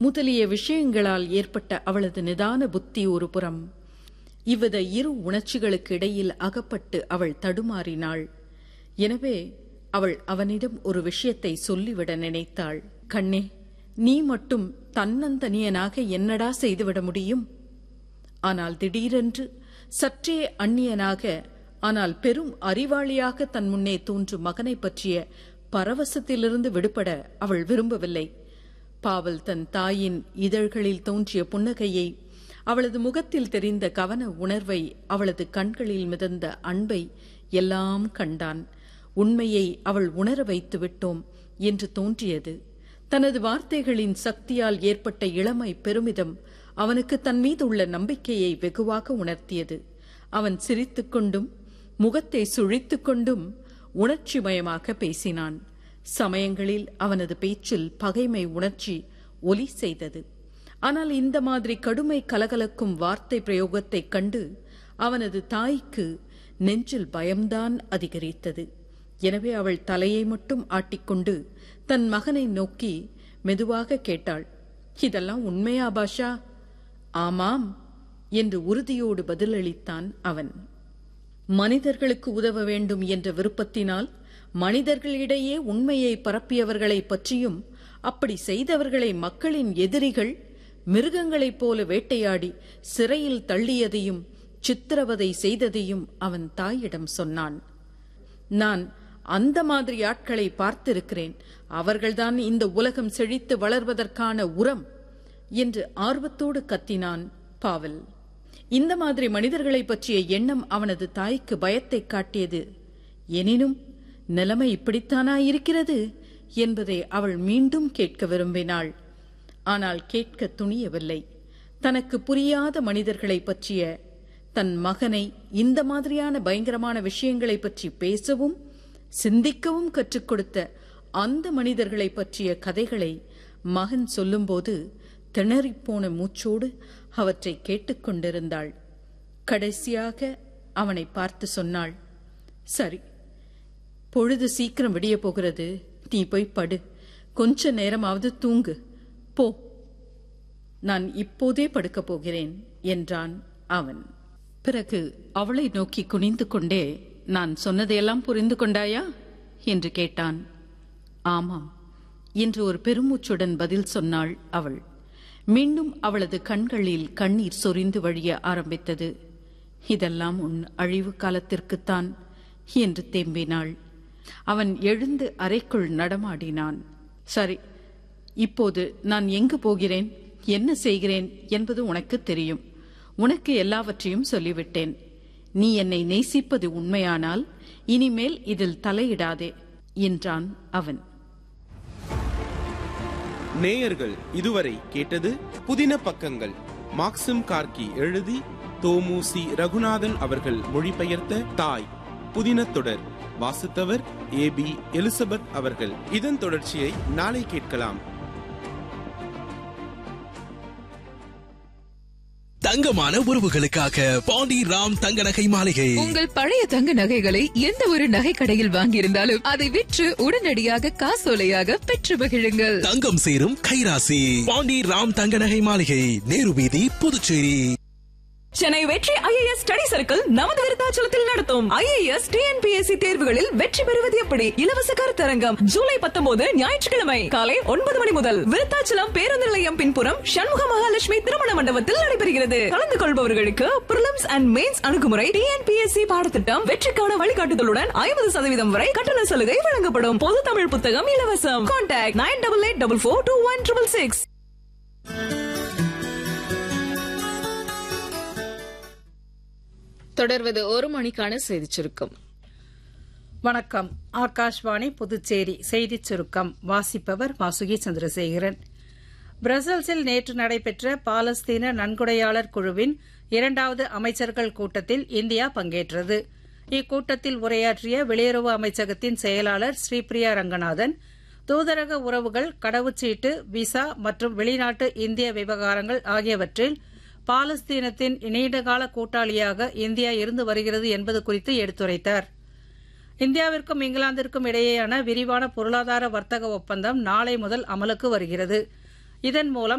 முதலிய விஷயங்களால் ஏற்பட்ட அவளது நிதான புத்தி ஒரு புறம் இவ்வித இரு உணர்ச்சிகளுக்கு இடையில் அகப்பட்டு அவள் தடுமாறினாள் எனவே அவள் அவனிடம் ஒரு விஷயத்தை சொல்லிவிட நினைத்தாள் கண்ணே நீ மட்டும் தன்னந்தனியனாக என்னடா செய்துவிட முடியும் ஆனால் திடீரென்று சற்றே அந்நியனாக ஆனால் பெரும் அறிவாளியாக தன் முன்னே தோன்றும் மகனை பற்றிய பரவசத்திலிருந்து விடுபட அவள் விரும்பவில்லை பாவல் தன் தாயின் இதழ்களில் தோன்றிய புன்னகையை அவளது முகத்தில் தெரிந்த கவன உணர்வை அவளது கண்களில் மிதந்த அன்பை எல்லாம் கண்டான் உண்மையை அவள் உணர வைத்து விட்டோம் என்று தோன்றியது தனது வார்த்தைகளின் சக்தியால் ஏற்பட்ட இளமை பெருமிதம் அவனுக்கு தன் மீது உள்ள நம்பிக்கையை வெகுவாக உணர்த்தியது அவன் சிரித்துக்கொண்டும் முகத்தை சுழித்துக் கொண்டும் உணர்ச்சிமயமாக பேசினான் சமயங்களில் அவனது பேச்சில் பகைமை உணர்ச்சி ஒலி செய்தது ஆனால் இந்த மாதிரி கடுமை கலகலக்கும் வார்த்தை பிரயோகத்தைக் கண்டு அவனது தாய்க்கு நெஞ்சில் பயம்தான் அதிகரித்தது எனவே அவள் தலையை மட்டும் ஆட்டிக்கொண்டு தன் மகனை நோக்கி மெதுவாக கேட்டாள் இதெல்லாம் உண்மையா பாஷா ஆமாம் என்று உறுதியோடு பதிலளித்தான் அவன் மனிதர்களுக்கு உதவ வேண்டும் என்ற விருப்பத்தினால் மனிதர்களிடையே உண்மையை பரப்பியவர்களைப் பற்றியும் அப்படி செய்தவர்களை மக்களின் எதிரிகள் மிருகங்களைப் போல வேட்டையாடி சிறையில் தள்ளியதையும் சித்திரவதை செய்ததையும் அவன் தாயிடம் சொன்னான் நான் அந்த மாதிரி ஆட்களை பார்த்திருக்கிறேன் அவர்கள்தான் இந்த உலகம் செழித்து வளர்வதற்கான உரம் என்று ஆர்வத்தோடு கத்தினான் பாவல் இந்த மாதிரி மனிதர்களைப் பற்றிய எண்ணம் அவனது தாய்க்கு பயத்தை காட்டியது எனினும் நிலைமை இப்படித்தானா இருக்கிறது என்பதை அவள் மீண்டும் கேட்க விரும்பினாள் ஆனால் கேட்க துணியவில்லை தனக்கு புரியாத மனிதர்களைப் பற்றிய தன் மகனை இந்த மாதிரியான பயங்கரமான விஷயங்களைப் பற்றி பேசவும் சிந்திக்கவும் கற்றுக் கொடுத்த அந்த மனிதர்களைப் பற்றிய கதைகளை மகன் சொல்லும்போது திணறிப்போன மூச்சோடு அவற்றை கேட்டுக்கொண்டிருந்தாள் கடைசியாக அவனை பார்த்து சொன்னாள் சரி பொழுது சீக்கிரம் விடிய போகிறது நீ போய் படு கொஞ்ச நேரமாவது தூங்கு போ நான் இப்போதே படுக்கப் போகிறேன் என்றான் அவன் பிறகு அவளை நோக்கி குனிந்து கொண்டே நான் சொன்னதையெல்லாம் புரிந்து கொண்டாயா என்று கேட்டான் ஆமாம் என்று ஒரு பெருமூச்சுடன் பதில் சொன்னாள் அவள் மீண்டும் அவளது கண்களில் கண்ணீர் சொரிந்து வழிய ஆரம்பித்தது இதெல்லாம் உன் அழிவு காலத்திற்குத்தான் என்று தேம்பினாள் அவன் எழுந்து அறைக்குள் நடமாடினான் சரி இப்போது நான் எங்கு போகிறேன் என்ன செய்கிறேன் என்பது உனக்கு தெரியும் உனக்கு எல்லாவற்றையும் சொல்லிவிட்டேன் நீ என்னை நேசிப்பது உண்மையானால் இனிமேல் இதில் தலையிடாதே என்றான் அவன் நேயர்கள் இதுவரை கேட்டது புதின பக்கங்கள் மாக்சிம் கார்கி எழுதி தோமுசி ரகுநாதன் அவர்கள் மொழிபெயர்த்த தாய் புதின தொடர் வாசித்தவர் ஏ பி எலிசபெத் அவர்கள் இதன் தொடர்ச்சியை நாளை கேட்கலாம் தங்கமான உறவுகளுக்காக பாண்டி ராம் தங்க நகை மாளிகை உங்கள் பழைய தங்க நகைகளை எந்த ஒரு நகை கடையில் வாங்கியிருந்தாலும் அதை விற்று உடனடியாக காசோலையாக பெற்று மகிழுங்கள் தங்கம் சேரும் கைராசி பாண்டி ராம் தங்க நகை மாளிகை நேரு வீதி புதுச்சேரி சென்னை வெற்றி ஐஏஎஸ் ஸ்டடி சர்க்கிள் நமது விருத்தாச்சலத்தில் நடத்தும் ஐஏஎஸ் டிஎன்பிஎஸ்சி தேர்வுகளில் வெற்றி பெறுவது எப்படி இலவச கருத்தரங்கம் ஜூலை பத்தொன்பது ஞாயிற்றுக்கிழமை காலை ஒன்பது மணி முதல் விருத்தாச்சலம் பேருந்து நிலையம் பின்புறம் சண்முக மகாலட்சுமி திருமண மண்டபத்தில் நடைபெறுகிறது கலந்து கொள்பவர்களுக்கு பிரிலிம்ஸ் அண்ட் மெயின்ஸ் அணுகுமுறை டிஎன்பிஎஸ்சி பாடத்திட்டம் வெற்றிக்கான வழிகாட்டுதலுடன் ஐம்பது சதவீதம் வரை கட்டண சலுகை வழங்கப்படும் பொது தமிழ் புத்தகம் இலவசம் contact nine double eight double four two one triple six தொடர்வது ஒரு மணிக்கான செய்திச் சுருக்கம் வணக்கம் ஆகாஷ்வாணி புதுச்சேரி செய்திச் சுருக்கம் வாசிப்பவர் வாசுகி சந்திரசேகரன் பிரசல்ஸில் நேற்று நடைபெற்ற பாலஸ்தீன நன்கொடையாளர் குழுவின் இரண்டாவது அமைச்சர்கள் கூட்டத்தில் இந்தியா பங்கேற்றது இக்கூட்டத்தில் உரையாற்றிய வெளியுறவு அமைச்சகத்தின் செயலாளர் ஸ்ரீபிரியா ரங்கநாதன் தூதரக உறவுகள் கடவுச்சீட்டு விசா மற்றும் வெளிநாட்டு இந்திய விவகாரங்கள் ஆகியவற்றில் பாலஸ்தீனத்தின் நீண்டகால கூட்டாளியாக இந்தியா இருந்து வருகிறது என்பது குறித்து எடுத்துரைத்தார் இந்தியாவிற்கும் இங்கிலாந்திற்கும் இடையேயான விரிவான பொருளாதார வர்த்தக ஒப்பந்தம் நாளை முதல் அமலுக்கு வருகிறது இதன் மூலம்